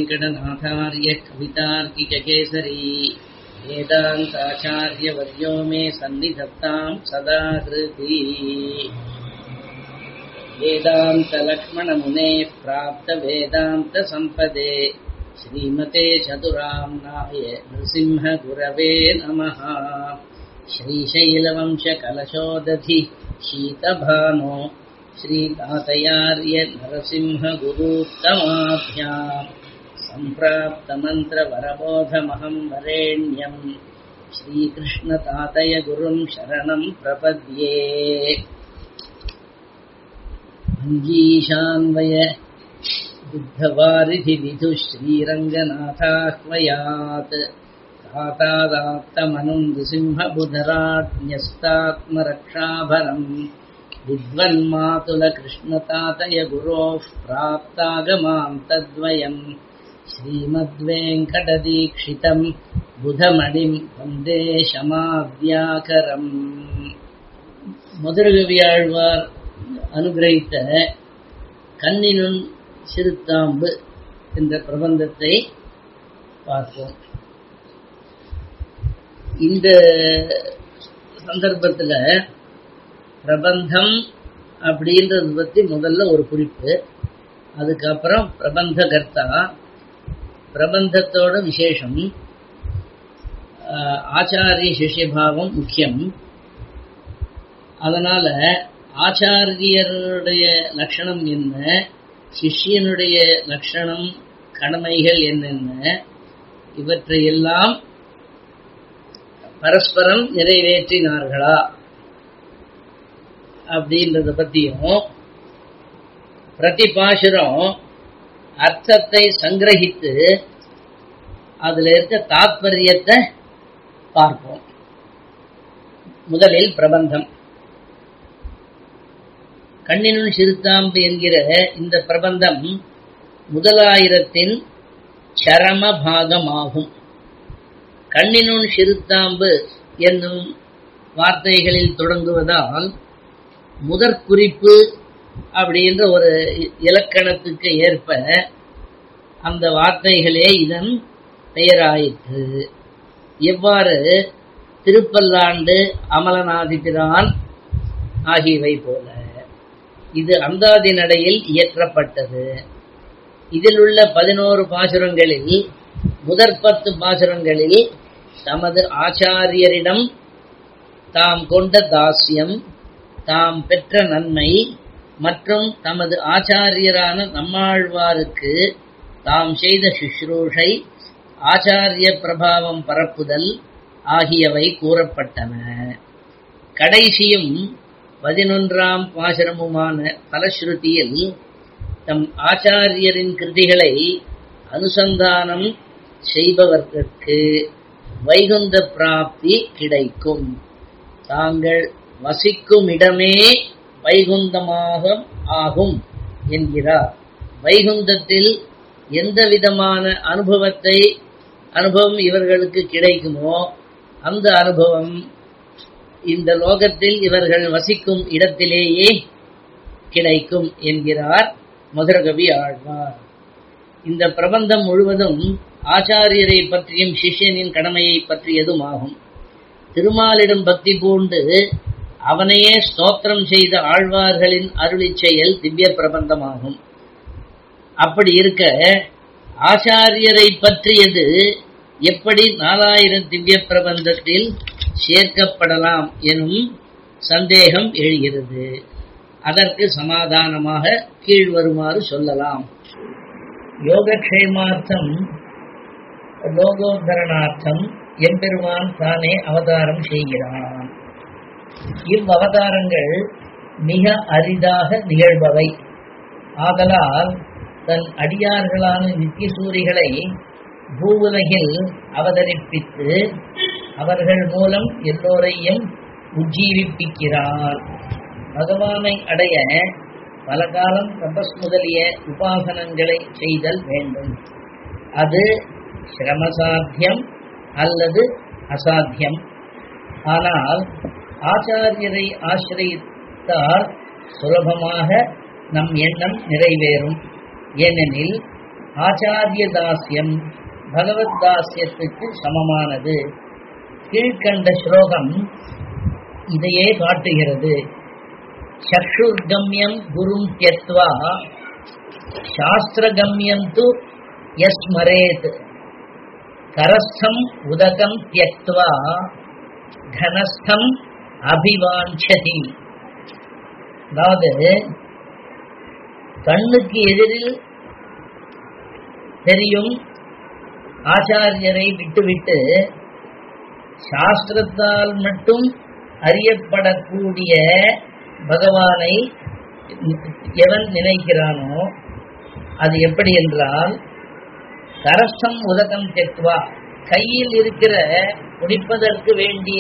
वेङ्कटनाथार्य कवितार्किककेसरी वेदान्ताचार्यवर्यो मे सन्निधत्ताम् सदा हृदि वेदान्तलक्ष्मणमुनेः प्राप्तवेदान्तसम्पदे श्रीमते चतुराम्नाय नृसिंहगुरवे नमः श्रीशैलवंशकलशोदधि शीतभानो श्रीतातयार्य नरसिंहगुरूत्तमाभ्याम् सम्प्राप्तमन्त्रवरबोधमहम् वरेण्यम् श्रीकृष्णतातय गुरुम् शरणम् प्रपद्ये अङ्गीशान्वय बुद्धवारिधिविधुः श्रीरङ्गनाथाह्वयात् तातादात्तमनुम् नृसिंहबुधराज्ञस्तात्मरक्षाभरम् विद्वन्मातुलकृष्णतातय गुरोः प्राप्तागमाम् तद्वयम् श्रीमद्वेङ्कटदीक्षितम् बुधमणिम् वन्दे शमाव्याकरम् மதுரகவியாழ்வார் அனுகிரகித்த கண்ணினும் சிறுத்தாம்பு என்ற பிரபந்தத்தை பார்ப்போம் இந்த சந்தர்ப்பத்தில் பிரபந்தம் அப்படின்றது பற்றி முதல்ல ஒரு குறிப்பு அதுக்கப்புறம் பிரபந்த கர்த்தா பிரபந்தத்தோட விசேஷம் ஆச்சாரிய சிஷ்யபாவம் முக்கியம் அதனால ஆச்சாரியருடைய லட்சணம் என்ன சிஷ்யனுடைய லட்சணம் கடமைகள் என்னென்ன இவற்றையெல்லாம் பரஸ்பரம் நிறைவேற்றினார்களா அப்படின்றத பத்தியும் பிரதிபாசுரம் அர்த்தத்தை சங்கிரகித்து அதுல இருக்க தாத்பரியத்தை பார்ப்போம் முதலில் பிரபந்தம் கண்ணினுள் சிறுத்தாம்பு என்கிற இந்த பிரபந்தம் முதலாயிரத்தின் சரம பாகமாகும் கண்ணினுள் சிறுத்தாம்பு என்னும் வார்த்தைகளில் தொடங்குவதால் முதற் குறிப்பு அப்படின்ற ஒரு இலக்கணத்துக்கு ஏற்ப அந்த வார்த்தைகளே இதன் பெயராயிற்று எவ்வாறு திருப்பல்லாண்டு அமலநாதிபிரான் ஆகியவை போல இது அந்தாதி நடையில் இயற்றப்பட்டது இதில் உள்ள பதினோரு பாசுரங்களில் முதற் பத்து பாசுரங்களில் தமது ஆச்சாரியரிடம் தாம் கொண்ட தாசியம் தாம் பெற்ற நன்மை மற்றும் தமது ஆச்சாரியரான நம்மாழ்வாருக்கு தாம் செய்த சுஷ்ரூஷை ஆச்சாரிய பிரபாவம் பரப்புதல் ஆகியவை கூறப்பட்டன கடைசியும் பதினொன்றாம் பாசுரமுமான பலஸ்ருதியில் தம் ஆச்சாரியரின் கிருதிகளை அனுசந்தானம் செய்பவர்களுக்கு வைகுந்த பிராப்தி கிடைக்கும் தாங்கள் வசிக்கும் இடமே வைகுந்தமாக ஆகும் என்கிறார் வைகுந்தத்தில் எந்த விதமான அனுபவத்தை அனுபவம் இவர்களுக்கு கிடைக்குமோ அந்த அனுபவம் இந்த லோகத்தில் இவர்கள் வசிக்கும் இடத்திலேயே கிடைக்கும் என்கிறார் மதுரகவி ஆழ்வார் இந்த பிரபந்தம் முழுவதும் ஆச்சாரியரை பற்றியும் சிஷ்யனின் கடமையை பற்றியதும் ஆகும் திருமாலிடம் பக்தி பூண்டு அவனையே ஸ்தோத்திரம் செய்த ஆழ்வார்களின் அருளி செயல் திவ்ய பிரபந்தமாகும் அப்படி இருக்க ஆச்சாரியரை பற்றியது எப்படி நாலாயிரம் திவ்ய பிரபந்தத்தில் சேர்க்கப்படலாம் எனும் சந்தேகம் எழுகிறது அதற்கு சமாதானமாக கீழ்வருமாறு சொல்லலாம் யோகக்ஷேமார்த்தம் லோகோத்தரணார்த்தம் எம்பெருமான் தானே அவதாரம் செய்கிறான் இவ்வவதாரங்கள் மிக அரிதாக நிகழ்பவை ஆதலால் தன் அடியார்களான நித்தியசூரிகளை பூவுலகில் அவதரிப்பித்து அவர்கள் மூலம் எல்லோரையும் உஜ்ஜீவிப்பிக்கிறார் பகவானை அடைய பல காலம் தபஸ் முதலிய உபாசனங்களை செய்தல் வேண்டும் அது சிரமசாத்தியம் அல்லது அசாத்தியம் ஆனால் ஆச்சாரியரை ஆசிரியத்தால் சுலபமாக நம் எண்ணம் நிறைவேறும் ஏனெனில் ஆச்சாரிய தாஸ்யம் பகவத் தாஸ்யத்துக்கு சமமானது கீழ்கண்ட ஸ்லோகம் இதையே காட்டுகிறது சக்ஷுர்கம்யம் குரும் தியக்வா சாஸ்திரகம்யம் து யஸ்மரேத் கரஸ்தம் உதகம் தியக்வா கனஸ்தம் அபிவாஞ்சதி அதாவது கண்ணுக்கு எதிரில் தெரியும் ஆச்சாரியரை விட்டுவிட்டு சாஸ்திரத்தால் மட்டும் அறியப்படக்கூடிய பகவானை எவன் நினைக்கிறானோ அது எப்படி என்றால் கரசம் உதகம் தெத்வா கையில் இருக்கிற குடிப்பதற்கு வேண்டிய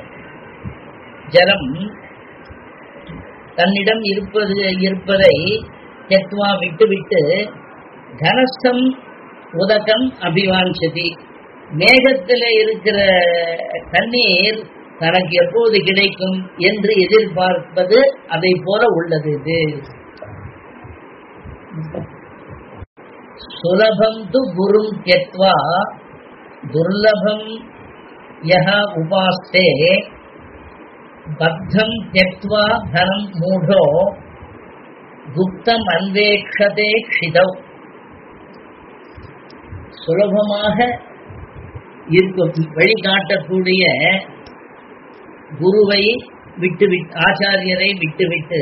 ஜலம் தன்னிடம் இருப்பது இருப்பதை தெத்வா விட்டுவிட்டு கனஸ்தம் உதகம் அபிவாஞ்சதி மேகத்தில் இருக்கிற தண்ணீர் தனக்கு எப்போது கிடைக்கும் என்று எதிர்பார்ப்பது அதை போல உள்ளது இது சுலபம் து குரும் தியக்வா துர்லபம் யஹ உபாஸ்தே பத்தம் தியக்வா தனம் மூடோ குப்தம் அன்வேக்ஷதே க்ஷிதவ் சுலபமாக இருக்கும் வழிகாட்டக்கூடிய குருவை விட்டுவிட்டு ஆச்சாரியரை விட்டுவிட்டு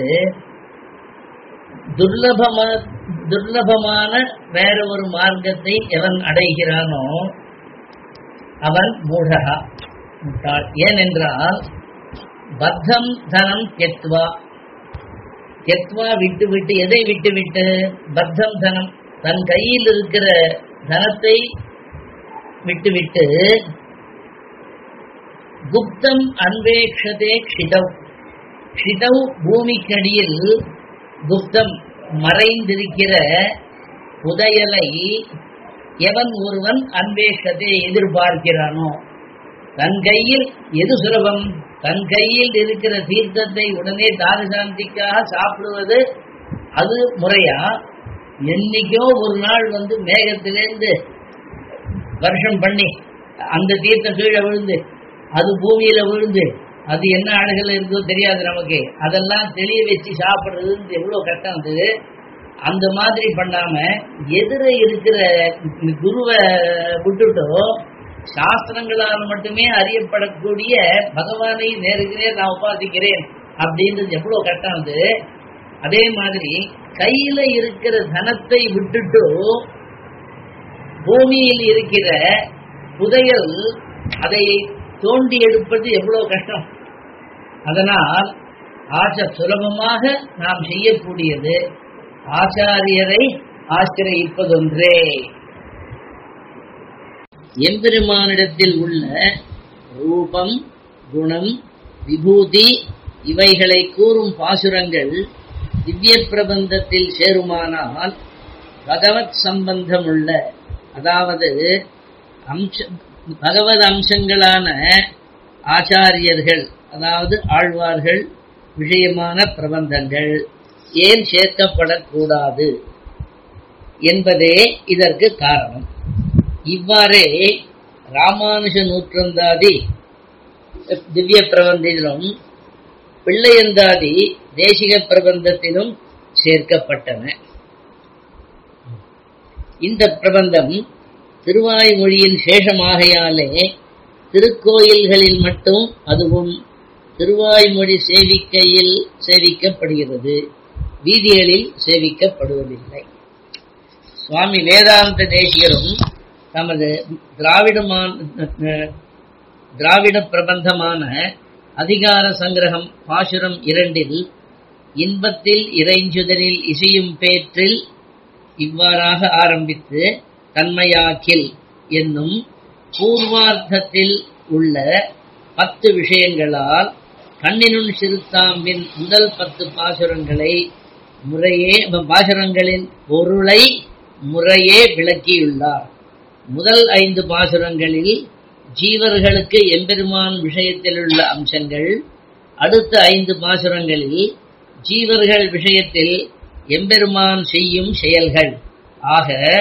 துர்லபமா துர்லபமான வேற ஒரு மார்க்கத்தை எவன் அடைகிறானோ அவன் மூடகா முட்டாள் ஏனென்றால் பத்தம் தனம் தெத்வா தெத்வா விட்டு விட்டு எதை விட்டு விட்டு பத்தம் தனம் தன் கையில் இருக்கிற தனத்தை விட்டுவிட்டு குப்தம் அன்வேக்ஷதே க்ஷிதவ் க்ஷிதவ் பூமிக்கடியில் குப்தம் மறைந்திருக்கிற புதையலை எவன் ஒருவன் அன்வேஷத்தை எதிர்பார்க்கிறானோ தன் கையில் எது சுலபம் தன் கையில் இருக்கிற தீர்த்தத்தை உடனே தாரசாந்திக்காக சாப்பிடுவது அது முறையா என்னைக்கோ ஒரு நாள் வந்து மேகத்திலேருந்து வருஷம் பண்ணி அந்த தீர்த்தம் கீழே விழுந்து அது பூமியில விழுந்து அது என்ன அழகுல இருக்கோ தெரியாது நமக்கு அதெல்லாம் தெளிய வச்சு சாப்பிடுறது எவ்வளவு கஷ்டம் அது அந்த மாதிரி பண்ணாம எதிர இருக்கிற குருவை விட்டுட்டோ சாஸ்திரங்களால் மட்டுமே அறியப்படக்கூடிய பகவானை நேருக்கு நேர் நான் உபாசிக்கிறேன் அப்படின்றது எவ்வளவு கஷ்டம் அது அதே மாதிரி கையில இருக்கிற தனத்தை விட்டுட்டு பூமியில் இருக்கிற புதையல் அதை தோண்டி எடுப்பது எவ்வளவு கஷ்டம் அதனால் ஆச்ச சுலபமாக நாம் செய்யக்கூடியது ஆச்சாரியரை ஆசிரியப்பதொன்றே எம்பெருமானிடத்தில் உள்ள ரூபம் குணம் விபூதி இவைகளை கூறும் பாசுரங்கள் திவ்ய பிரபந்தத்தில் சேருமானால் பகவத் சம்பந்தமுள்ள அதாவது அம்ச பகவத் அம்சங்களான ஆச்சாரியர்கள் அதாவது ஆழ்வார்கள் விஷயமான பிரபந்தங்கள் ஏன் சேர்க்கப்படக்கூடாது என்பதே இதற்கு காரணம் இவ்வாறே ராமானுஜ நூற்றந்தாதி திவ்ய பிரபந்தத்திலும் பிள்ளையந்தாதி தேசிக பிரபந்தத்திலும் சேர்க்கப்பட்டன இந்த பிரபந்தம் திருவாய்மொழியின் சேஷமாகையாலே திருக்கோயில்களில் மட்டும் அதுவும் திருவாய்மொழி சேவிக்கையில் சேவிக்கப்படுகிறது வீதிகளில் சேவிக்கப்படுவதில்லை சுவாமி வேதாந்த தேசிகரும் தமது திராவிடமான திராவிட பிரபந்தமான அதிகார சங்கிரகம் பாசுரம் இரண்டில் இன்பத்தில் இறைஞ்சுதலில் இசையும் பேற்றில் இவ்வாறாக ஆரம்பித்து தன்மையாக்கில் என்னும் பூர்வார்த்தத்தில் உள்ள பத்து விஷயங்களால் கண்ணினுள் சிறுத்தாம்பின் முதல் பத்து பாசுரங்களை முறையே பாசுரங்களின் பொருளை முறையே விளக்கியுள்ளார் முதல் ஐந்து பாசுரங்களில் ஜீவர்களுக்கு எம்பெருமான் விஷயத்தில் உள்ள அம்சங்கள் அடுத்த ஐந்து பாசுரங்களில் ஜீவர்கள் விஷயத்தில் எம்பெருமான் செய்யும் செயல்கள் ஆக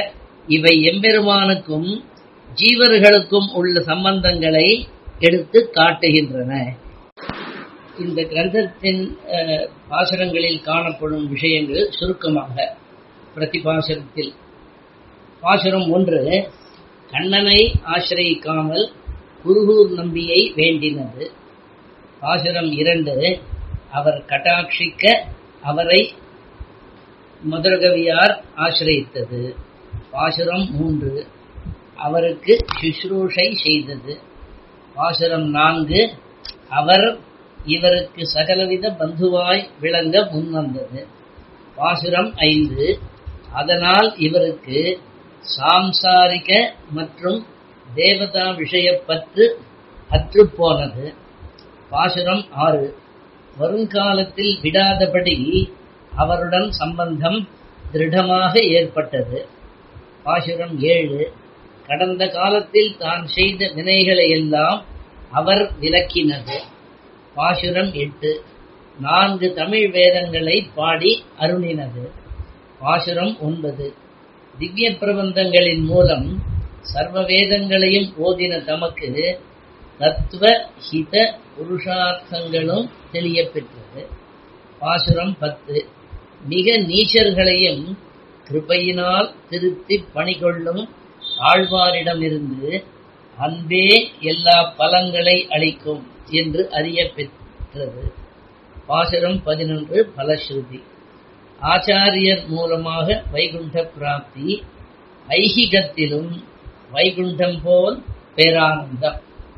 இவை எம்பெருமானுக்கும் ஜீவர்களுக்கும் உள்ள சம்பந்தங்களை எடுத்து காட்டுகின்றன இந்த கிரந்தத்தின் அஹ், பாசுரங்களில் காணப்படும் விஷயங்கள் சுருக்கமாக பிரதிபாசுரத்தில் பாசுரம் ஒன்று கண்ணனை ஆசிரயிக்காமல் குருகூர் நம்பியை வேண்டினது பாசுரம் இரண்டு அவர் கட்டாட்சிக்க அவரை மதுரகவியார் ஆசிரயித்தது பாசுரம் மூன்று அவருக்கு சுஷ்ரூஷை செய்தது பாசுரம் நான்கு அவர் இவருக்கு சகலவித பந்துவாய் விளங்க முன்வந்தது பாசுரம் ஐந்து அதனால் இவருக்கு சாம்சாரிக மற்றும் தேவதா விஷயப்பற்று அற்றுப்போனது பாசுரம் ஆறு வருங்காலத்தில் விடாதபடி அவருடன் சம்பந்தம் திருடமாக ஏற்பட்டது பாசுரம் ஏழு கடந்த காலத்தில் தான் செய்த வினைகளை எல்லாம் அவர் விலக்கினது பாசுரம் எட்டு நான்கு தமிழ் வேதங்களை பாடி அருளினது பாசுரம் ஒன்பது திவ்ய பிரபந்தங்களின் மூலம் சர்வ வேதங்களையும் ஓதின தமக்கு தத்துவ ஹித புருஷார்த்தங்களும் தெளியப்பெற்றது பாசுரம் பத்து மிக நீச்சர்களையும் கிருபையினால் திருத்தி பணிகொள்ளும் ஆழ்வாரிடமிருந்து அன்பே எல்லா பலங்களை அளிக்கும் என்று அறிய பெற்றது பாசுரம் பதினொன்று பலஸ்ருதி ஆச்சாரியர் மூலமாக வைகுண்ட பிராப்தி ஐகிகத்திலும் வைகுண்டம் போல் பேரானந்தம்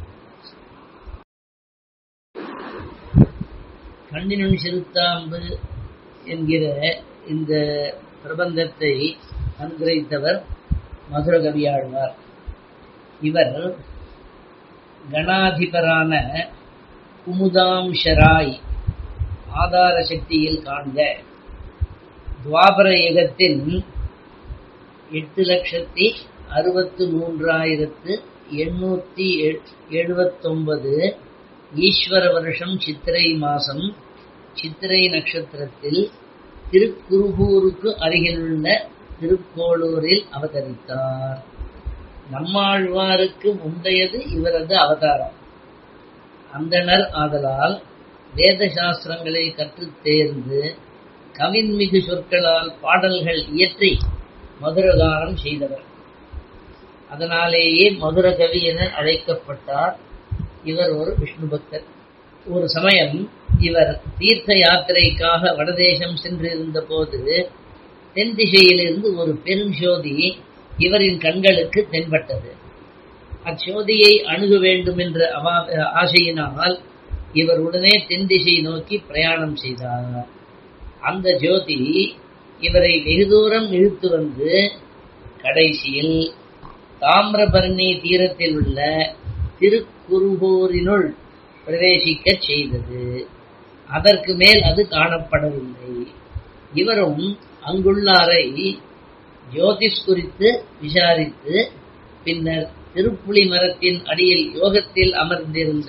கண்ணினும் சிறுத்தாம்பு என்கிற இந்த பிரபந்தத்தை அனுகிரகித்தவர் மதுரகவியாழ்வார் இவர் கணாதிபரான குமுதாம்ஷராய் ஆதார சக்தியில் காண்க துவாபர யுகத்தின் எட்டு லட்சத்தி அறுபத்து மூன்றாயிரத்து எண்ணூத்தி எழுபத்தொன்பது ஈஸ்வர வருஷம் சித்திரை மாசம் சித்திரை நட்சத்திரத்தில் திருக்குருகூருக்கு அருகிலுள்ள திருக்கோளூரில் அவதரித்தார் நம்மாழ்வாருக்கு முந்தையது இவரது அவதாரம் அந்தணர் ஆதலால் வேத சாஸ்திரங்களை கற்றுத் தேர்ந்து கவின்மிகு சொற்களால் பாடல்கள் இயற்றி மதுரகாரம் செய்தவர் அதனாலேயே மதுர கவி என அழைக்கப்பட்டார் இவர் ஒரு விஷ்ணு பக்தர் ஒரு சமயம் இவர் தீர்த்த யாத்திரைக்காக வடதேசம் சென்றிருந்த போது தென் திசையிலிருந்து ஒரு பெரும் ஜோதி இவரின் கண்களுக்கு தென்பட்டது அச்சோதியை அணுக வேண்டும் என்ற அவா- ஆசையினால் இவர் உடனே தென் திசை நோக்கி பிரயாணம் செய்தார் அந்த ஜோதி இவரை வெகு தூரம் இழுத்து வந்து கடைசியில் தாமிரபரணி தீரத்தில் உள்ள திருக்குருகூரினுள் பிரவேசிக்கச் செய்தது அதற்கு மேல் அது காணப்படவில்லை இவரும் அங்குள்ளாரை ஜோதிஷ் குறித்து விசாரித்து பின்னர் திருப்புலி மரத்தின் அடியில் யோகத்தில் அமர்ந்திருந்த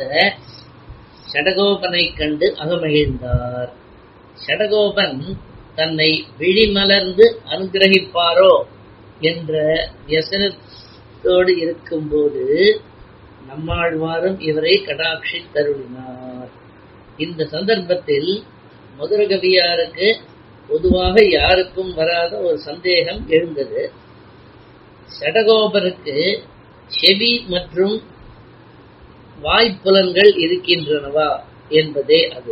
சடகோபனைக் கண்டு அகமகிழ்ந்தார் சடகோபன் தன்னை விழிமலர்ந்து அனுகிரகிப்பாரோ என்ற வியசனத்தோடு இருக்கும்போது நம்மாழ்வாரும் இவரை கடாட்சி தருளினார் இந்த சந்தர்ப்பத்தில் மதுரகவியாருக்கு பொதுவாக யாருக்கும் வராத ஒரு சந்தேகம் எழுந்தது சடகோபருக்கு செவி மற்றும் வாய்ப்புலன்கள் இருக்கின்றனவா என்பதே அது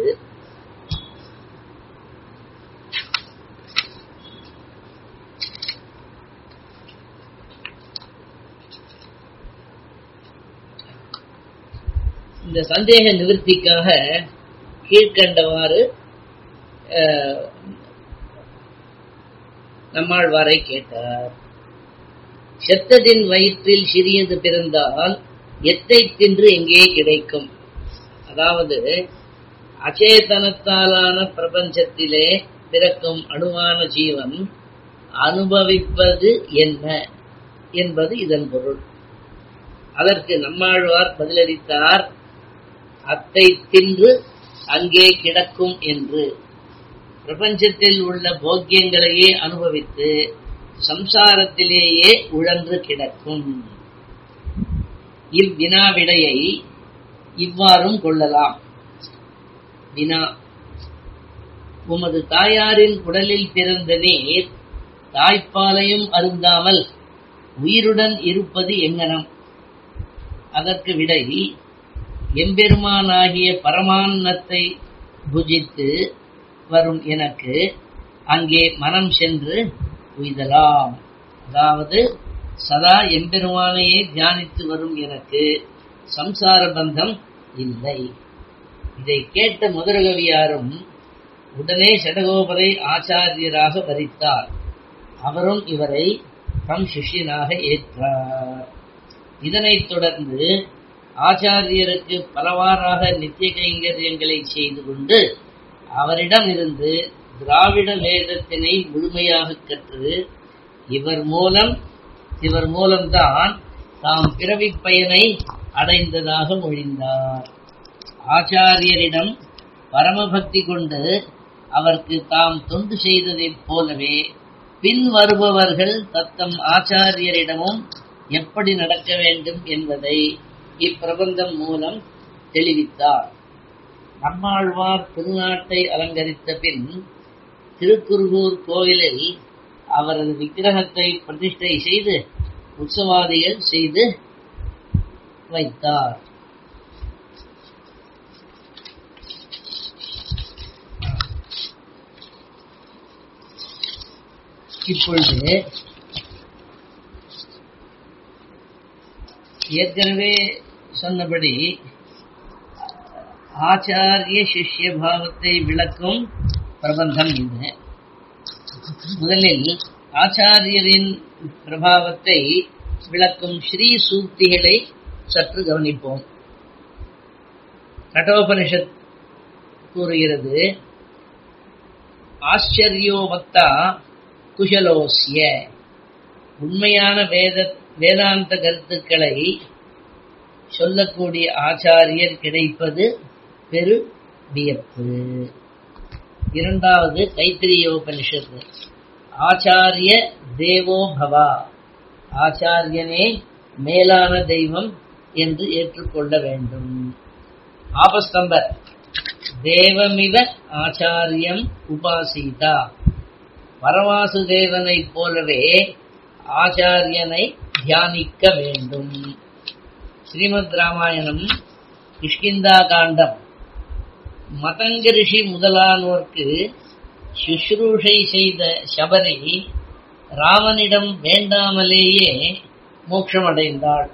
இந்த சந்தேக நிவர்த்திக்காக கீழ்கண்டவாறு அஹ், நம்மாழ்வாரை கேட்டார் செத்ததின் வயிற்றில் சிறியது பிறந்தால் எத்தை தின்று எங்கே கிடைக்கும் அதாவது அச்சேதனத்தாலான பிரபஞ்சத்திலே பிறக்கும் அணுவான ஜீவன் அனுபவிப்பது என்ன என்பது இதன் பொருள் அதற்கு நம்மாழ்வார் பதிலளித்தார் அத்தை தின்று அங்கே கிடக்கும் என்று பிரபஞ்சத்தில் உள்ள போக்கியங்களையே அனுபவித்து சம்சாரத்திலேயே உழன்று கிடக்கும் இவ்வினாவிடையை இவ்வாறும் கொள்ளலாம் வினா உமது தாயாரின் குடலில் பிறந்த நீர் தாய்ப்பாலையும் அருந்தாமல் உயிருடன் இருப்பது எங்கனம் அதற்கு விடை எம்பெருமானாகிய பரமான்னத்தை புஜித்து வரும் எனக்கு அங்கே மனம் சென்று உய்தலாம் அதாவது சதா எம்பெருமானையே தியானித்து வரும் எனக்கு சம்சார பந்தம் இல்லை இதை கேட்ட முதலகவியாரும் உடனே சடகோபரை ஆச்சாரியராக வரித்தார் அவரும் இவரை தம் சிஷ்யனாக ஏற்றார் இதனைத் தொடர்ந்து ஆச்சாரியருக்கு பலவாறாக நித்திய கைங்கரியங்களை செய்து கொண்டு அவரிடம் இருந்து திராவிட வேதத்தினை முழுமையாக கற்று இவர் மூலம் இவர் மூலம்தான் தாம் பிறவி பயனை அடைந்ததாக மொழிந்தார் ஆச்சாரியரிடம் பரமபக்தி கொண்டு அவருக்கு தாம் தொண்டு செய்ததைப் போலவே பின் வருபவர்கள் தத்தம் ஆச்சாரியரிடமும் எப்படி நடக்க வேண்டும் என்பதை இப்பிரபந்தம் மூலம் தெளிவித்தார் நம்மாழ்வார் திருநாட்டை அலங்கரித்த பின் திருக்குருகூர் கோயிலில் அவரது விக்கிரகத்தை பிரதிஷ்டை செய்து உற்சவாதிகள் செய்து வைத்தார் இப்பொழுது ஏற்கனவே சொன்னபடி ஆச்சாரிய சிஷ்ய பாவத்தை விளக்கும் பிரபந்தம் இது முதலில் ஆச்சாரியரின் பிரபாவத்தை விளக்கும் ஸ்ரீ சூக்திகளை சற்று கவனிப்போம் கட்டோபனிஷத் கூறுகிறது ஆச்சரியோ வக்தா குஷலோசிய உண்மையான வேத வேதாந்த கருத்துக்களை சொல்லக்கூடிய ஆச்சாரியர் கிடைப்பது பெரு வியப்பு இரண்டாவது கைத்திரியோபனிஷத்து ஆச்சாரிய தேவோ பவா ஆச்சாரியனே மேலான தெய்வம் என்று ஏற்றுக்கொள்ள வேண்டும் ஆபஸ்தம்பர் தேவமிவ ஆச்சாரியம் உபாசிதா பரவாசுதேவனைப் போலவே ஆச்சாரியனை தியானிக்க வேண்டும் ஸ்ரீமத் ராமாயணம் கிஷ்கிந்தா காண்டம் மதங்க ரிஷி முதலானோர்க்கு சுஷ்ரூஷை செய்த சபரி ராமனிடம் வேண்டாமலேயே மோட்சமடைந்தாள்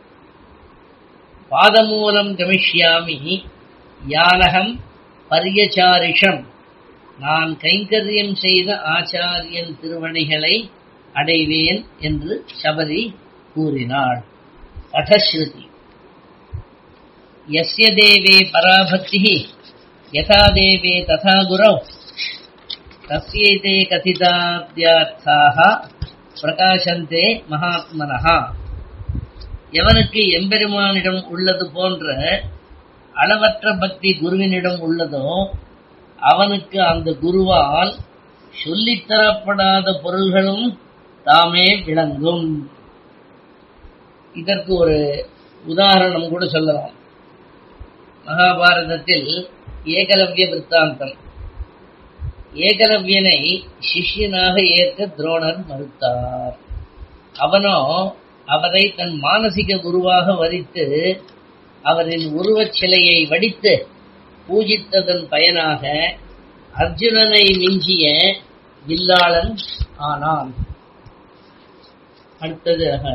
பாதமூலம் கமிஷ்யாமி யானகம் பரியச்சாரிஷம் நான் கைங்கரியம் செய்த ஆச்சாரியன் திருவடிகளை அடைவேன் என்று சபரி கூறினாள் கடஸ்ருதி यस्य देवे पराभक्तिः यथा देवे तथा गुरौ तस्यैते கதிதாத்யார்த்தாக பிரகாசந்தே மகாத்மனஹா எவனுக்கு எம்பெருமானிடம் உள்ளது போன்ற அளவற்ற பக்தி குருவினிடம் உள்ளதோ அவனுக்கு அந்த குருவால் சொல்லித்தரப்படாத பொருள்களும் தாமே விளங்கும் இதற்கு ஒரு உதாரணம் கூட சொல்லலாம் மகாபாரதத்தில் ஏகலவ்ய விற்த்தாந்தம் ஏகலவ்யனை சிஷ்யனாக ஏற்க துரோணர் மறுத்தார் அவனோ அவரை தன் மானசிக குருவாக வரித்து அவரின் உருவச் சிலையை வடித்து பூஜித்ததன் பயனாக அர்ஜுனனை மிஞ்சிய வில்லாளன் ஆனான் அடுத்ததாக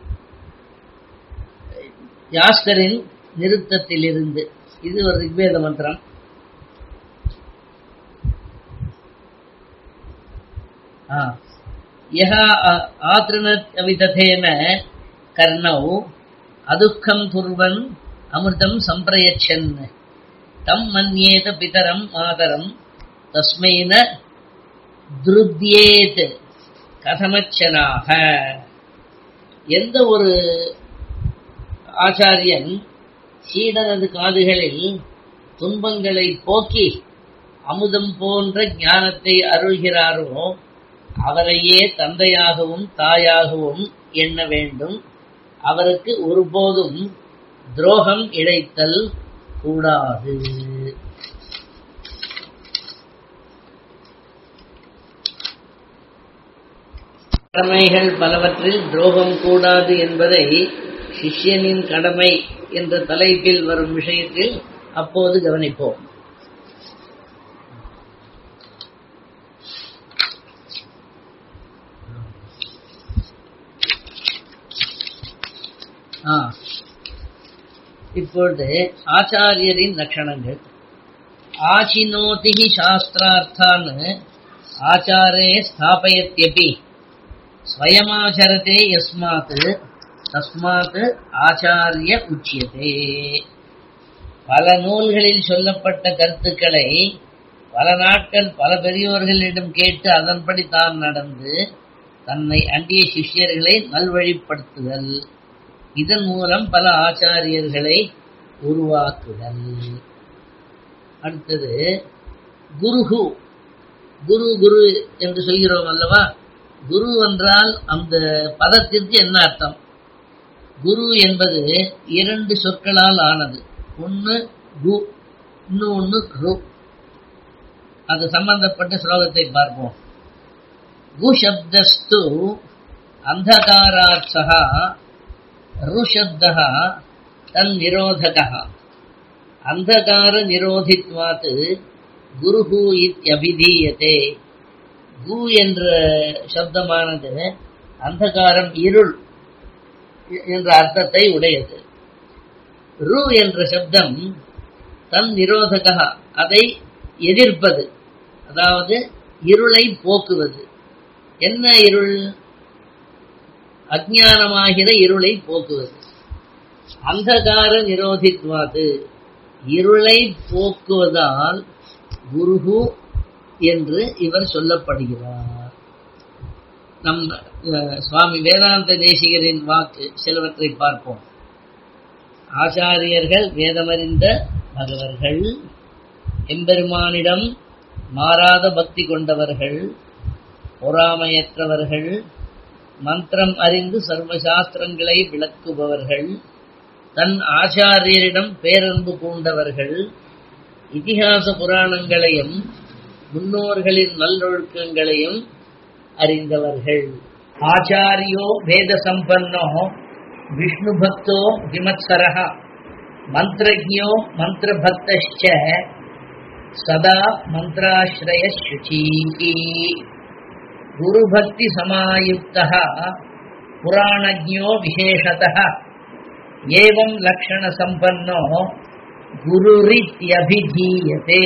யாஸ்கரின் நிறுத்தத்திலிருந்து இது ஒரு ரிக்வேத மந்திரம் யஹா ஆத்ருணத் அவிததேன கர்ணௌ அதுக்கம் குர்வன் அமிர்தம் சம்பிரயச்சன் தம் மன்யேத பிதரம் மாதரம் தஸ்மைன துருத்யேத் கதமச்சனாக எந்த ஒரு ஆச்சாரியன் சீடனது காதுகளில் துன்பங்களை போக்கி அமுதம் போன்ற ஞானத்தை அருள்கிறாரோ அவரையே தந்தையாகவும் தாயாகவும் எண்ண வேண்டும் அவருக்கு ஒருபோதும் துரோகம் இழைத்தல் கூடாது கடமைகள் பலவற்றில் துரோகம் கூடாது என்பதை சிஷ்யனின் கடமை என்ற தலைப்பில் வரும் விஷயத்தில் அப்போது கவனிப்போம் ஆ. இப்பொழுது ஆச்சாரியரின் லட்சணங்கள் ஆச்சினோதிகி சாஸ்திரார்த்தான் ஆச்சாரே ஸ்தாபயத்யபி ஸ்வயமாச்சரதே யஸ்மாத் தஸ்மாத் ஆச்சாரிய உச்சியதே பல நூல்களில் சொல்லப்பட்ட கருத்துக்களை பல நாட்கள் பல பெரியோர்களிடம் கேட்டு அதன்படி தான் நடந்து தன்னை அண்டிய சிஷ்யர்களை நல்வழிப்படுத்துதல் இதன் மூலம் பல ஆச்சாரியர்களை உருவாக்குதல் அடுத்தது குருகு குரு குரு என்று சொல்கிறோம் அல்லவா குரு என்றால் அந்த பதத்திற்கு என்ன அர்த்தம் குரு என்பது இரண்டு சொற்களால் ஆனது ஒன்று கு இன்னொன்று ரு அது சம்பந்தப்பட்ட ஸ்லோகத்தை பார்ப்போம் கு சப்தஸ்து அந்தகாராட்சா ருஷப்தः தன்னிரோதகः அந்தகார நிரோதித்வாத் குருஹு இத்யபிதீயதே கு என்ற சப்தமானது அந்தகாரம் இருள் என்ற அர்த்தத்தை உடையது ரு என்ற சப்தம் தன் நிரோதகா அதை எதிர்ப்பது அதாவது இருளை போக்குவது என்ன இருள் அஜானமாகிற இருளை போக்குவது அந்தகார நிரோதித்வாது இருளை போக்குவதால் குருகு என்று இவர் சொல்லப்படுகிறார் நம் அஹ், சுவாமி வேதாந்த தேசிகரின் வாக்கு சிலவற்றை பார்ப்போம் ஆச்சாரியர்கள் வேதமறிந்த பகவர்கள் எம்பெருமானிடம் மாறாத பக்தி கொண்டவர்கள் பொறாமையற்றவர்கள் மந்திரம் அறிந்து சர்வசாஸ்திரங்களை விளக்குபவர்கள் தன் ஆச்சாரியரிடம் பேரன்பு பூண்டவர்கள் இதிகாச புராணங்களையும் முன்னோர்களின் நல்லொழுக்கங்களையும் அறிந்தவர்கள் ஆச்சாரியோ வேத சம்பன்னோ விஷ்ணு பக்தோ விமத்சரः மந்திரஜோ மந்திரபக்தश्च சதா மந்திராஸ்ரய சுச்சீகி குருபக்தி சமாயுக்தः புராணஜோ விசேஷதः ஏவம் லக்ஷண சம்பன்னோ குருரித்யபிதீயதே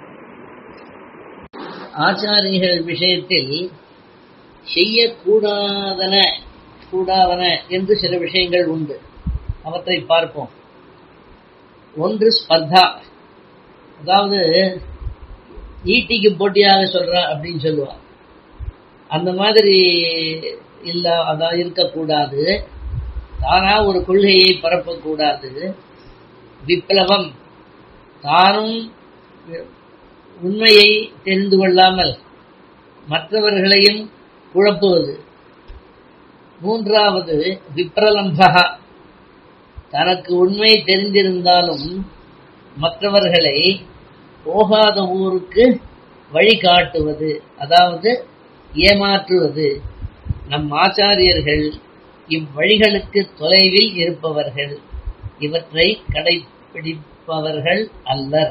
ஆச்சாரியர்கள் விஷயத்தில் செய்யக்கூடாதன கூடாதன என்று சில விஷயங்கள் உண்டு அவற்றை பார்ப்போம் ஒன்று ஸ்பர்தா அதாவது ஈட்டிக்கு போட்டியாக சொல்றா அப்படின்னு சொல்லுவா அந்த மாதிரி இல்ல அதான் இருக்கக்கூடாது தானா ஒரு கொள்கையை பரப்பக்கூடாது விப்ளவம் தானும் உண்மையை தெரிந்து கொள்ளாமல் மற்றவர்களையும் குழப்புவது மூன்றாவது விப்ரலம்பகா தனக்கு உண்மை தெரிந்திருந்தாலும் மற்றவர்களை போகாத ஊருக்கு வழிகாட்டுவது அதாவது ஏமாற்றுவது நம் ஆச்சாரியர்கள் இவ்வழிகளுக்கு தொலைவில் இருப்பவர்கள் இவற்றை கடைபிடிப்பவர்கள் அல்லர்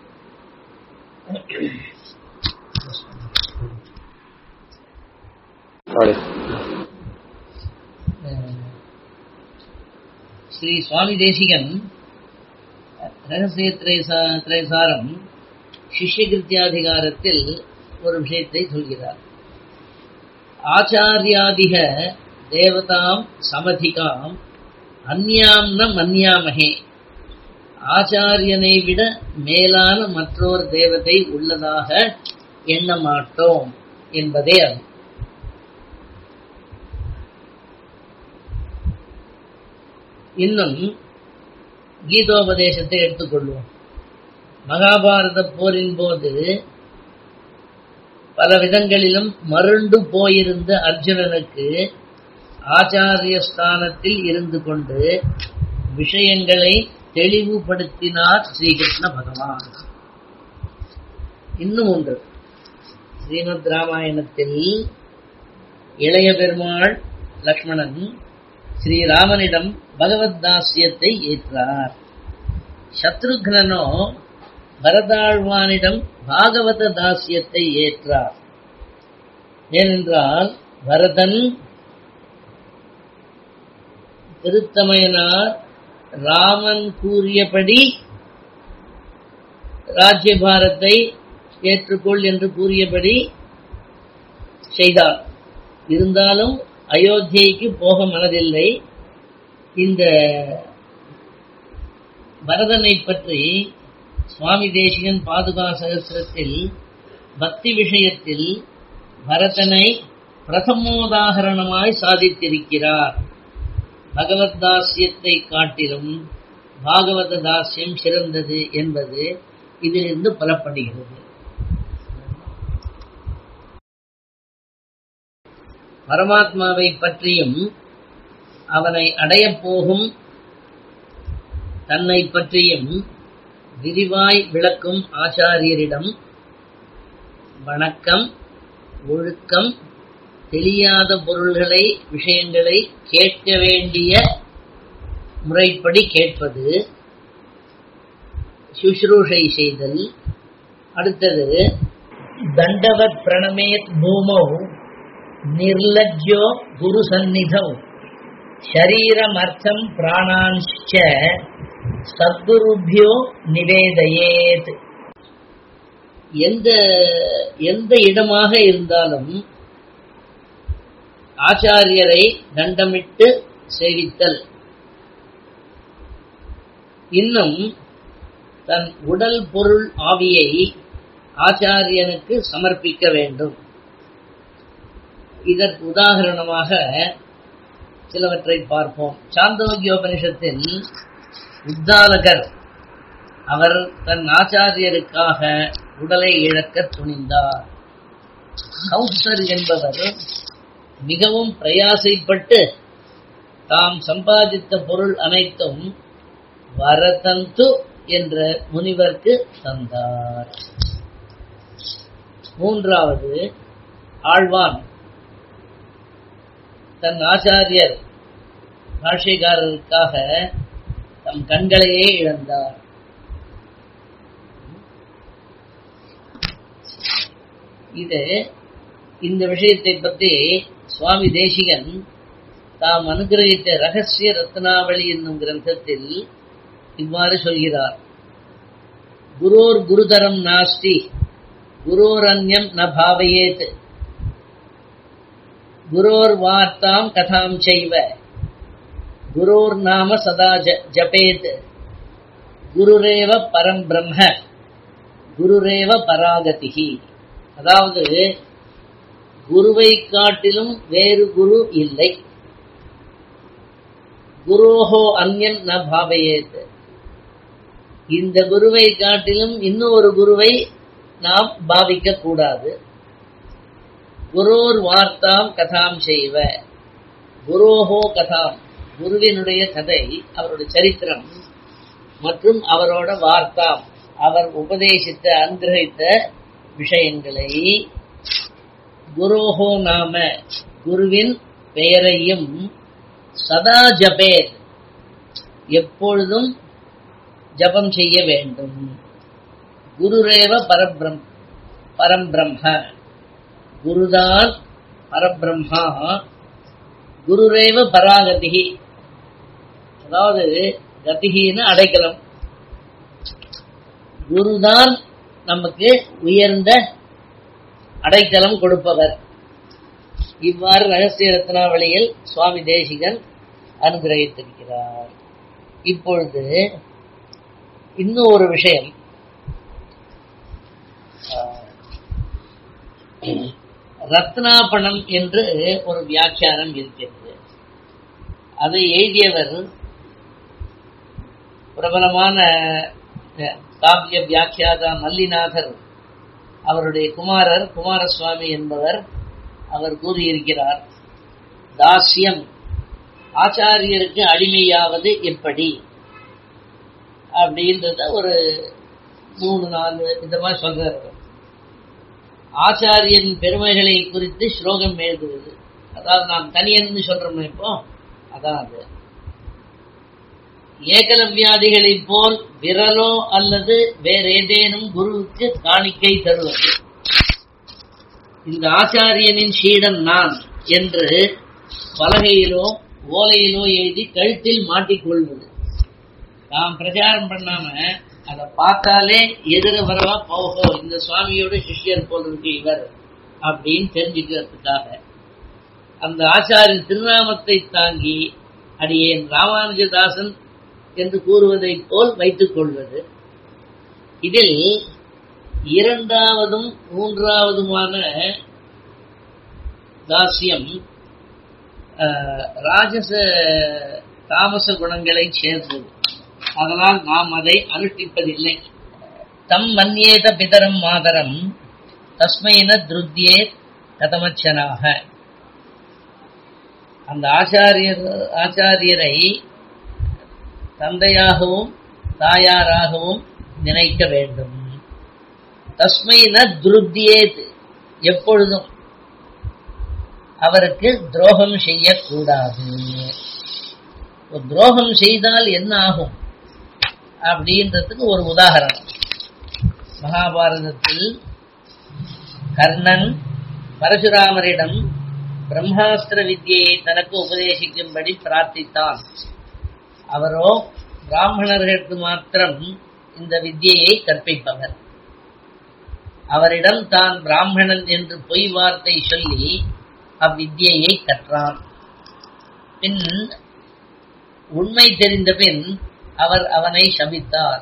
Sorry. ஸ்ரீ சுவாமி தேசிகன் ரகசிய திரைசா- திரைசாரம் சிஷ்யகிருத்தியாதிகாரத்தில் ஒரு விஷயத்தை சொல்கிறார் ஆச்சாரியாதிக தேவதாம் சமதிகாம் அந்யாம் ந மன்யாமகே ஆச்சாரியனை விட மேலான மற்றொரு தேவதை உள்ளதாக எண்ண மாட்டோம் என்பதே அது இன்னும் கீதோபதேசத்தை எடுத்துக்கொள்வோம் மகாபாரத போரின் போது பல விதங்களிலும் மருண்டு போயிருந்த அர்ஜுனனுக்கு ஆச்சாரிய ஸ்தானத்தில் இருந்து கொண்டு விஷயங்களை தெளிவுபடுத்தினார் ஸ்ரீகிருஷ்ண பகவான் இன்னும் ஒன்று ஸ்ரீமத் ராமாயணத்தில் இளைய பெருமாள் லக்ஷ்மணன் ஸ்ரீராமனிடம் பகவத் தாசியத்தை ஏற்றார் சத்ருக்னனோ பரதாழ்வானிடம் பாகவத தாசியத்தை ஏற்றார் ஏனென்றால் பரதன் திருத்தமையனார் ராமன் கூறியபடி ராஜ்யபாரத்தை ஏற்றுக்கொள் என்று கூறியபடி செய்தார் இருந்தாலும் அயோத்தியைக்கு போக மனதில்லை இந்த பரதனை பற்றி சுவாமி தேசிகன் பாதுகா சகசிரத்தில் பக்தி விஷயத்தில் பரதனை பிரதமோதாகரணமாய் சாதித்திருக்கிறார் பகவத் தாசியத்தை காட்டிலும் பாகவத தாசியம் சிறந்தது என்பது இதிலிருந்து புலப்படுகிறது பரமாத்மாவை பற்றியும் அவனை அடையப் போகும் தன்னை பற்றியும் விரிவாய் விளக்கும் ஆச்சாரியரிடம் வணக்கம் ஒழுக்கம் தெரியாத பொருள்களை விஷயங்களை கேட்க வேண்டிய முறைப்படி கேட்பது சுஷ்ரூஷை செய்தல் அடுத்தது தண்டவத் பிரணமேத் பூமௌ நிர்லஜ்யோ குரு சந்நிதௌ ஷரீரமர்த்தம் பிராணான்ச்ச சத்குருபியோ நிவேதயேத் எந்த எந்த இடமாக இருந்தாலும் ஆச்சாரியரை தண்டமிட்டு சேவித்தல் இன்னும் தன் உடல் பொருள் ஆவியை ஆச்சாரியனுக்கு சமர்ப்பிக்க வேண்டும் இதற்கு உதாகரணமாக சிலவற்றை பார்ப்போம் சாந்தோக்கியோபனிஷத்தில் உத்தாலகர் அவர் தன் ஆச்சாரியருக்காக உடலை இழக்க துணிந்தார் கௌசர் என்பவர் மிகவும் பிரயாசைப்பட்டு தாம் சம்பாதித்த பொருள் அனைத்தும் வரதந்து என்ற முனிவர்க்கு தந்தார் மூன்றாவது ஆழ்வான் தன் ஆச்சாரியர் பாஷைக்காரருக்காக தம் கண்களையே இழந்தார் இது இந்த விஷயத்தை பற்றி சுவாமி தேசிகன் தாம் அனுகிரகித்த ரகசிய ரத்னாவளி என்னும் கிரந்தத்தில் இவ்வாறு சொல்கிறார் குரோர் குருதரம் நாஸ்தி குரோரண்யம் ந பாவையேத் குரோர் வார்த்தாம் கதாம் செய்வ குரோர் நாம சதா ஜபேத் குருரேவ பரம் பிரம்ம குருரேவ பராகதிகி அதாவது குருவை காட்டிலும் வேறு குரு இல்லை குரோஹோ அந்யன் ந பாவையேத் இந்த குருவை காட்டிலும் இன்னும் ஒரு குருவை நாம் பாவிக்க கூடாது குரோர் வார்த்தாம் கதாம் செய்வ குரோஹோ கதாம் குருவினுடைய கதை அவருடைய சரித்திரம் மற்றும் அவரோட வார்த்தாம் அவர் உபதேசித்த அனுகிரகித்த விஷயங்களை குரோஹோ நாம குருவின் பெயரையும் சதா ஜபேர் எப்பொழுதும் ஜபம் செய்ய வேண்டும் குருரேவ பரபிரம் பரம்பிரம்ம குருதான் பரபிரம்மா குருரேவ பராகதிகி அதாவது கதிகின்னு அடைக்கலம் குருதான் நமக்கு உயர்ந்த அடைக்கலம் கொடுப்பவர் இவ்வாறு ரகசிய ரத்னாவளியில் சுவாமி தேசிகன் அனுகிரகித்திருக்கிறார் இப்பொழுது இன்னும் ஒரு விஷயம் ரத்னாபணம் என்று ஒரு வியாக்கியானம் இருக்கிறது அதை எழுதியவர் பிரபலமான காவிய வியாக்கியாதா மல்லிநாதர் அவருடைய குமாரர் குமாரசுவாமி என்பவர் அவர் கூறியிருக்கிறார் தாஸ்யம் ஆச்சாரியருக்கு அடிமையாவது எப்படி அப்படின்றத ஒரு மூணு நாலு இந்த மாதிரி சொல்றாரு ஆச்சாரியன் பெருமைகளை குறித்து ஸ்லோகம் எழுதுவது அதாவது நாம் தனியன்னு சொல்றோம் இப்போ அதான் அது ஏகலவ்யாதிகளைப் போல் விரலோ அல்லது வேற ஏதேனும் குருவுக்கு காணிக்கை தருவது இந்த ஆச்சாரியனின் சீடன் நான் என்று பலகையிலோ ஓலையிலோ எழுதி கழுத்தில் மாட்டிக்கொள்வது நாம் பிரச்சாரம் பண்ணாம அதை பார்த்தாலே எதிர வரவா போகோ இந்த சுவாமியோட சிஷ்யர் போல் இருக்கு இவர் அப்படின்னு தெரிஞ்சுக்கிறதுக்காக அந்த ஆச்சாரின் திருநாமத்தை தாங்கி அடியேன் ராமானுஜதாசன் என்று கூறுவதைப் போல் வைத்துக் கொள்வது இதில் இரண்டாவதும் மூன்றாவதுமான தாசியம் ராஜச தாமச குணங்களை சேர்ந்தது அதனால் நாம் அதை அனுஷ்டிப்பதில்லை தம் மன்யேத பிதரம் மாதரம் தஸ்மையின திருத்தியே கதமச்சனாக அந்த ஆச்சாரியர் ஆச்சாரியரை தந்தையாகவும் தாயாராகவும் நினைக்க வேண்டும் தஸ்மை ந துருத்தியேத் எப்பொழுதும் அவருக்கு துரோகம் செய்யக்கூடாது துரோகம் செய்தால் என்ன ஆகும் அப்படின்றதுக்கு ஒரு உதாரணம் மகாபாரதத்தில் கர்ணன் பரசுராமரிடம் பிரம்மாஸ்திர வித்தியை தனக்கு உபதேசிக்கும்படி பிரார்த்தித்தான் அவரோ பிராமணர்களுக்கு மாத்திரம் இந்த வித்தியை கற்பிப்பவர் அவரிடம் தான் பிராமணன் என்று பொய் வார்த்தை சொல்லி அவ்வித்தியை கற்றான் பின் உண்மை தெரிந்த பின் அவர் அவனை சபித்தார்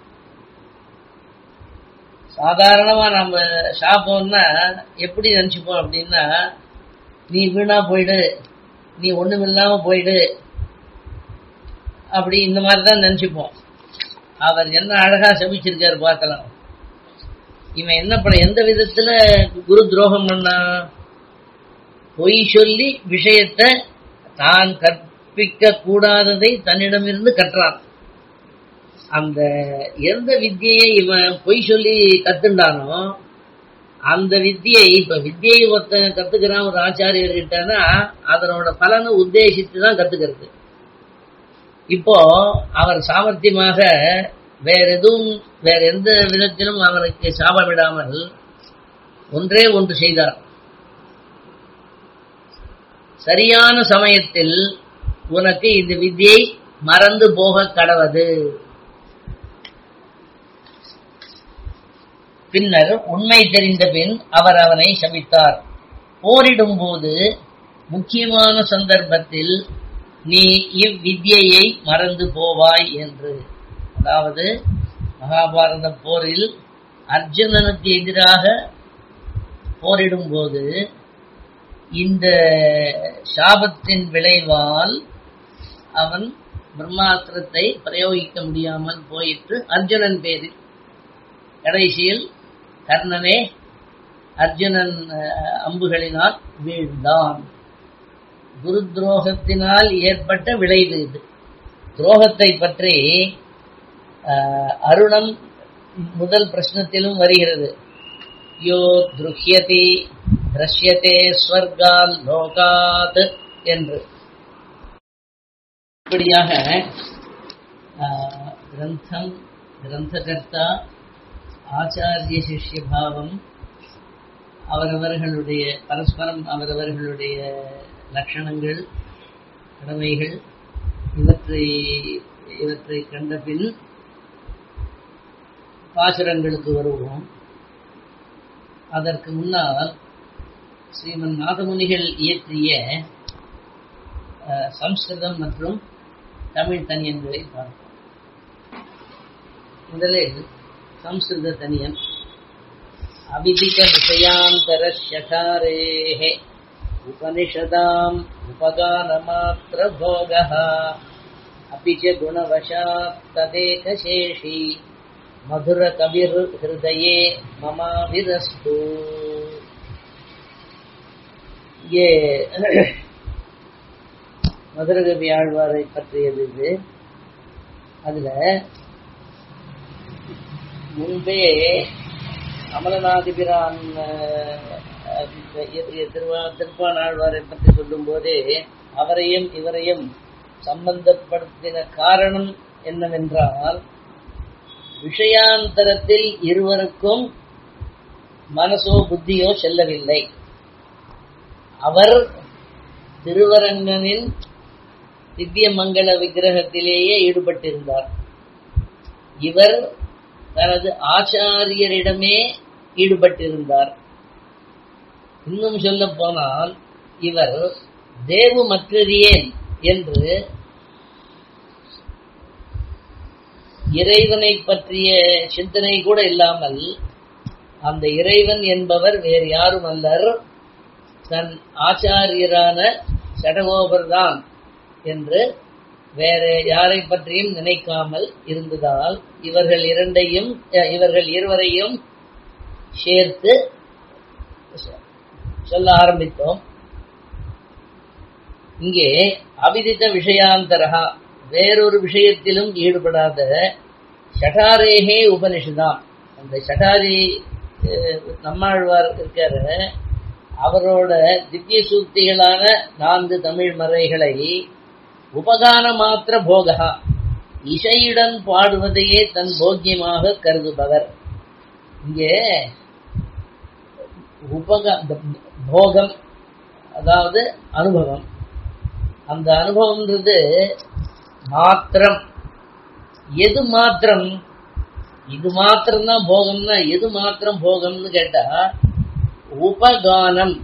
சாதாரணமா நம்ம சாப்போம்னா எப்படி நினைச்சுப்போம் அப்படின்னா நீ வீணா போயிடு நீ ஒண்ணுமில்லாம போயிடு அப்படி இந்த மாதிரி தான் நினைச்சுப்போம் அவர் என்ன அழகா சபிச்சிருக்காரு பார்க்கலாம் இவன் என்ன பண்ண எந்த விதத்துல குரு துரோகம் பண்ணா பொய் சொல்லி விஷயத்தை தான் கற்பிக்க கூடாததை தன்னிடமிருந்து கற்றான் அந்த எந்த வித்தியை இவன் பொய் சொல்லி கத்துண்டானோ அந்த வித்தியை இப்ப வித்தியை ஒருத்த கத்துக்கிறான் ஒரு ஆச்சாரியர் கிட்டனா அதனோட பலனை உத்தேசித்து தான் கத்துக்கிறது இப்போ அவர் சாமர்த்தியமாக வேற எதுவும் வேற எந்த விதத்திலும் அவனுக்கு சாபமிடாமல் ஒன்றே ஒன்று செய்தார் சரியான சமயத்தில் உனக்கு இந்த வித்தியை மறந்து போக கடவது பின்னர் உண்மை தெரிந்த பின் அவர் அவனை சபித்தார் போரிடும் போது முக்கியமான சந்தர்ப்பத்தில் நீ இவ்வித்யை மறந்து போவாய் என்று அதாவது மகாபாரத போரில் அர்ஜுனனுக்கு எதிராக போரிடும் போது இந்த சாபத்தின் விளைவால் அவன் பிரம்மாஸ்திரத்தை பிரயோகிக்க முடியாமல் போயிட்டு அர்ஜுனன் பேரில் கடைசியில் கர்ணனே அர்ஜுனன் அம்புகளினால் வீழ்ந்தான் குரு துரோகத்தினால் ஏற்பட்ட விளைவு இது துரோகத்தை பற்றி அருணம் முதல் பிரश्னத்திலும் வருகிறது யோ துருஹ்யதி திரஷ்யத்தே ஸ்வர்கால் லோகாத் என்று இப்படியாக கிரந்தம் கிரந்தகர்த்தா ஆச்சாரிய சிஷ்ய பாவம் அவரவர்களுடைய பரஸ்பரம் அவரவர்களுடைய லட்சணங்கள் கடமைகள் இவற்றை இவற்றை கண்ட பின் பாசுரங்களுக்கு வருவோம் அதற்கு முன்னால் ஸ்ரீமன் நாதமுனிகள் இயற்றிய சம்ஸ்கிருதம் மற்றும் தமிழ் தனியன்களை பார்ப்போம் முதலில் संस्कृत तनियम् अविदित विषयान्तरशकारेः उपनिषदाम् उपगानमात्रभोगः अपि च गुणवशात् तदेकशेषी மதுர கவிர் ஹிருதயே மமாவிரஸ்து இங்கே மதுரகவி ஆழ்வாரை பற்றியது இது அதுல முன்பே அமலநாதிபிரான் திருவா திருப்பானாழ்வாரை பற்றி சொல்லும் போதே அவரையும் இவரையும் சம்பந்தப்படுத்தின காரணம் என்னவென்றால் விஷயாந்தரத்தில் இருவருக்கும் மனசோ புத்தியோ செல்லவில்லை அவர் திருவரங்கனின் திவ்ய மங்கள விக்கிரகத்திலேயே ஈடுபட்டிருந்தார் இவர் தனது ஆச்சாரியரிடமே ஈடுபட்டிருந்தார் இன்னும் சொல்ல போனால் இவர் தேவு மற்றறியேன் என்று இறைவனை பற்றிய சிந்தனை கூட இல்லாமல் அந்த இறைவன் என்பவர் வேறு யாரும் அல்லர் தன் ஆச்சாரியரான சடகோபர் தான் என்று வேற யாரை பற்றியும் நினைக்காமல் இருந்ததால் இவர்கள் இரண்டையும் இவர்கள் இருவரையும் சேர்த்து சொல்ல ஆரம்பித்தோம் இங்கே அவிதித்த விஷயாந்தரகா வேறொரு விஷயத்திலும் ஈடுபடாத ஷடாரேகே உபனிஷதாம் அந்த ஷடாரி நம்மாழ்வார் இருக்காரு அவரோட திவ்ய சூக்திகளான நான்கு தமிழ் மறைகளை உபகான மாத்திர போகா இசையுடன் பாடுவதையே தன் போக்கியமாக கருதுபவர் இங்கே உபக போகம் அதாவது அனுபவம் அந்த அனுபவம்ன்றது மாத்திரம் எது மாத்திரம் இது மாத்திரம் தான் போகம்னா எது மாத்திரம் போகம்னு கேட்டா உபகானம்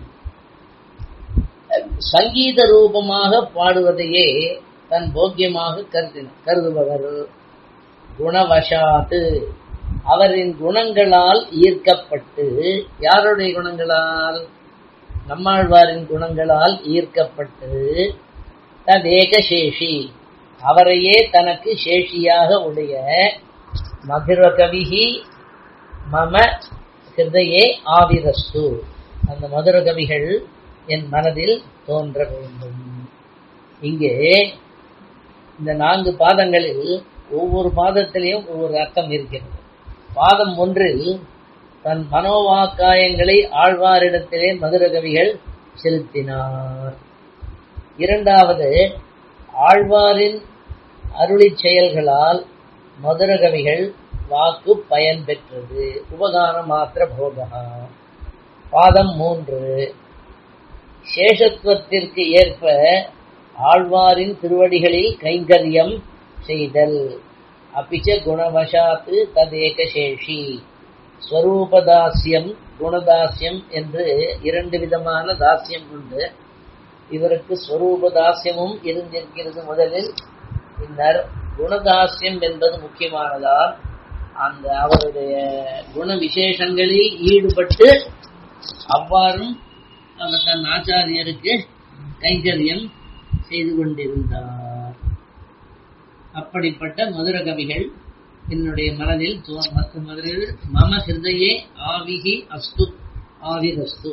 சங்கீத ரூபமாக பாடுவதையே தன் போக்கியமாக கருதின கருதுபவர் குணவசாத்து அவரின் குணங்களால் ஈர்க்கப்பட்டு யாருடைய குணங்களால் நம்மாழ்வாரின் குணங்களால் ஈர்க்கப்பட்டு ததேக சேஷி அவரையே தனக்கு சேஷியாக உடைய மதுர கவிகி மம ஹிருதயே ஆவிரஸ்து அந்த மதுர கவிகள் என் மனதில் தோன்ற வேண்டும் இங்கே இந்த நான்கு பாதங்களில் ஒவ்வொரு பாதத்திலையும் ஒவ்வொரு அர்த்தம் இருக்கிறது பாதம் ஒன்றில் தன் மனோவாக்காயங்களை ஆழ்வாரிடத்திலே மதுர கவிகள் செலுத்தினார் இரண்டாவது ஆழ்வாரின் அருளி செயல்களால் மதுர கவிகள் வாக்கு பயன் பெற்றது உபகான மாத்திர போகா பாதம் மூன்று சேஷத்துவத்திற்கு ஏற்ப ஆழ்வாரின் திருவடிகளில் கைங்கரியம் செய்தல் அப்பிச்ச குணவசாத்து ததேக சேஷி ஸ்வரூபதாசியம் குணதாசியம் என்று இரண்டு விதமான தாசியம் உண்டு இவருக்கு ஸ்வரூப தாசியமும் இருந்திருக்கிறது முதலில் பின்னர் குணதாசியம் என்பது முக்கியமானதால் அந்த அவருடைய குண விசேஷங்களில் ஈடுபட்டு அவ்வாறும் அவர் தன் ஆச்சாரியருக்கு கைங்கரியம் செய்து கொண்டிருந்தார் அப்படிப்பட்ட மதுர கவிகள் என்னுடைய மனதில் மதுரையில் மம ஹிருதயே ஆவிகி அஸ்து ஆவிரஸ்து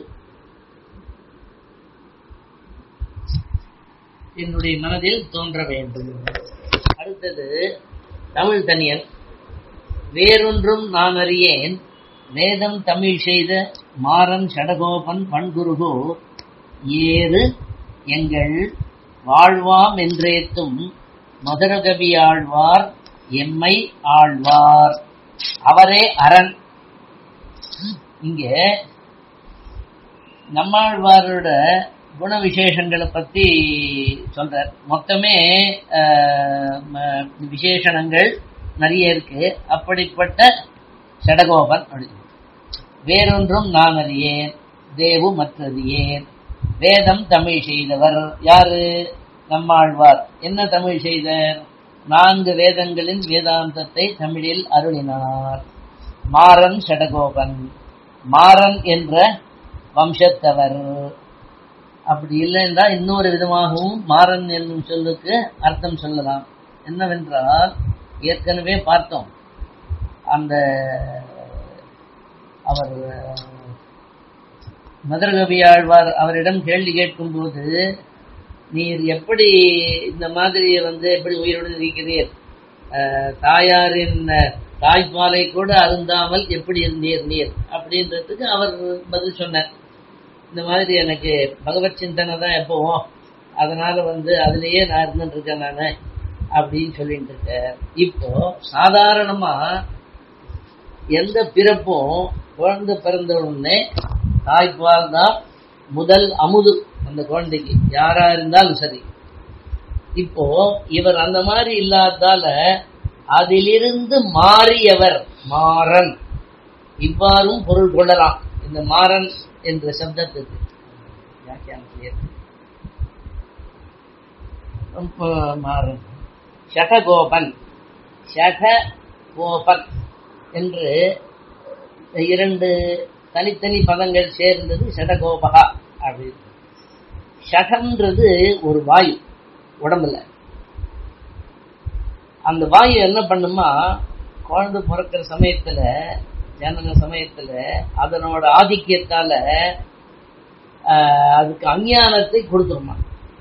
என்னுடைய மனதில் தோன்ற வேண்டும் அடுத்தது தமிழ் தனியன் வேறொன்றும் நான் அறியேன் வேதம் தமிழ் செய்த மாறன் சடகோபன் பண்குருகோ ஏறு எங்கள் வாழ்வாம் என்றேத்தும் மதுரகவி ஆழ்வார் எம்மை ஆழ்வார் அவரே அரண் இங்க நம்மாழ்வாரோட குண விசேஷங்களை பத்தி சொல்றார் மொத்தமே விசேஷணங்கள் நிறைய இருக்கு அப்படிப்பட்ட சடகோபன் வேறொன்றும் நான் அறியேன் தேவு மற்றறியேன் வேதம் தமிழ் செய்தவர் யாரு நம்மாழ்வார் என்ன தமிழ் செய்தார் நான்கு வேதங்களின் வேதாந்தத்தை தமிழில் அருளினார் மாறன் சடகோபன் மாறன் என்ற வம்சத்தவர் அப்படி இல்லைன்னா இன்னொரு விதமாகவும் மாறன் என்னும் சொல்லுக்கு அர்த்தம் சொல்லலாம் என்னவென்றால் ஏற்கனவே பார்த்தோம் அந்த அவர் மதுரகவியாழ்வார் அவரிடம் கேள்வி கேட்கும்போது நீர் எப்படி இந்த மாதிரி வந்து எப்படி உயிருடன் இருக்கிறீர் அஹ், தாயாரின் தாய்ப்பாலை கூட அருந்தாமல் எப்படி இருந்தீர் நீர் அப்படின்றதுக்கு அவர் பதில் சொன்னார் இந்த மாதிரி எனக்கு பகவத் சிந்தனை தான் எப்பவும் அதனால வந்து அதுலயே நான் இருந்துட்டு இருக்கேன் நானு அப்படின்னு சொல்லிட்டு இருக்கேன் இப்போ சாதாரணமா எந்த பிறப்பும் குழந்தை பிறந்த உடனே தாய்ப்பால் தான் முதல் அமுது அந்த குழந்தைக்கு யாரா இருந்தாலும் சரி இப்போ இவர் அந்த மாதிரி இல்லாதால அதிலிருந்து மாறியவர் மாறன் இவ்வாறும் பொருள் கொள்ளலாம் இந்த மாறன் என்ற சப்தத்துக்கு வியாக்கியானத்திலே இருக்கு. ரொம்ப மாறன் ஷடகோபன் ஷடகோபன் என்று இரண்டு தனித்தனி பதங்கள் சேர்ந்தது ஷடகோபகா அப்படின்னு ஷடம்ன்றது ஒரு வாயு உடம்புல அந்த வாயு என்ன பண்ணுமா குழந்தை பிறக்கிற சமயத்துல ஜனன சமயத்துல அதனோட ஆதிக்கியத்தால ஆஹ், அதுக்கு அஞ்ஞானத்தை கொடுத்துருமா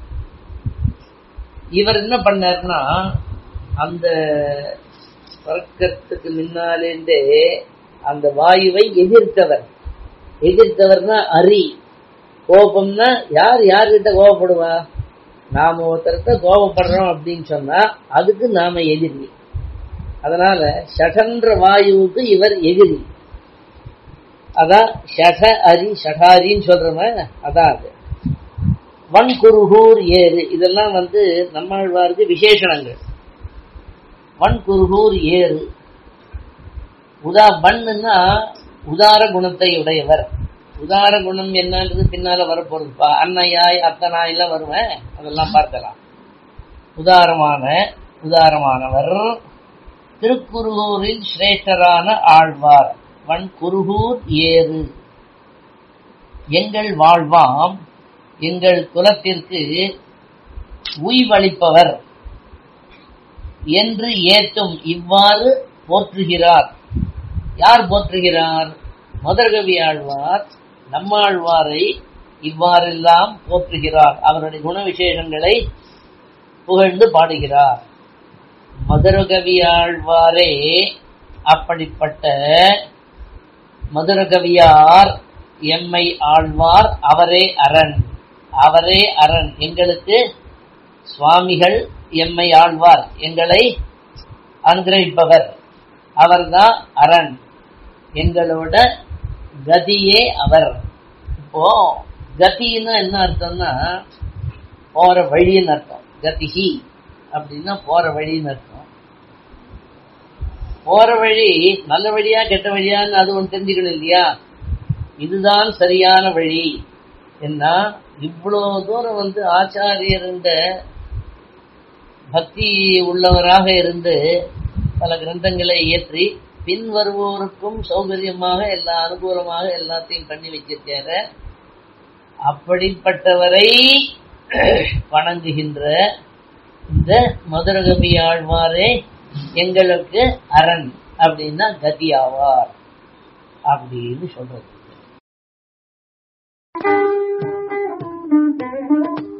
இவர் என்ன பண்ணாருன்னா அந்த பிறக்கிறதுக்கு முன்னாலேருந்தே அந்த வாயுவை எதிர்த்தவர் எதிர்த்தவர்னா அரி கோபம்னா யார் யார்கிட்ட கோபப்படுவா நாம ஒருத்தர்கிட்ட கோபப்படுறோம் அப்படின்னு சொன்னா அதுக்கு நாம எதிரி அதனால ஷடன்ற வாயுவுக்கு இவர் எதிரி அதான் ஷட அரி ஷடாரின்னு சொல்றோமே அதான் அது வன்குருகூர் ஏறு இதெல்லாம் வந்து நம்மாழ்வாருக்கு விசேஷணங்கள் வன்குருகூர் ஏறு உதா பண்ணுன்னா உதார குணத்தை உடையவர் உதார குணம் என்னன்றது பின்னால வரப்போறதுப்பா அன்னையாய் அத்தனாய் எல்லாம் வருவேன் அதெல்லாம் பார்க்கலாம் உதாரமான உதாரமானவர் திருக்குருகூரில் சிரேஷ்டரான ஆழ்வார் வன் குருகூர் ஏறு எங்கள் வாழ்வாம் எங்கள் குலத்திற்கு உய்வளிப்பவர் என்று ஏத்தும் இவ்வாறு போற்றுகிறார் யார் போற்றுகிறார் மதுரகவி ஆழ்வார் நம்மாழ்வாரை இவ்வாறெல்லாம் போற்றுகிறார் அவருடைய குண விசேஷங்களை புகழ்ந்து பாடுகிறார் மதுரகவி ஆழ்வாரே அப்படிப்பட்ட மதுரகவியார் எம்மை ஆழ்வார் அவரே அரண் அவரே அரண் எங்களுக்கு சுவாமிகள் எம்மை ஆழ்வார் எங்களை அனுகிரகிப்பவர் அவர்தான் அரண் எங்களோட கதியே அவர் இப்போ கதின்னா என்ன அர்த்தம்னா போற வழின்னு அர்த்தம் கதிஹி அப்படின்னா போற வழின்னு அர்த்தம் போற வழி நல்ல வழியா கெட்ட வழியான்னு அது ஒன்று தெரிஞ்சுக்கணும் இல்லையா இதுதான் சரியான வழி என்ன இவ்வளவு தூரம் வந்து ஆச்சாரியர் இந்த பக்தி உள்ளவராக இருந்து பல கிரந்தங்களை இயற்றி பின் வருவோருக்கும் சௌகரியமாக எல்லா அனுகூலமாக எல்லாத்தையும் பண்ணி வச்சிருக்காரு அப்படிப்பட்டவரை வணங்குகின்ற இந்த மதுரகவி ஆழ்வாரே எங்களுக்கு அரண் அப்படின்னா கதி ஆவார் அப்படின்னு சொல்றது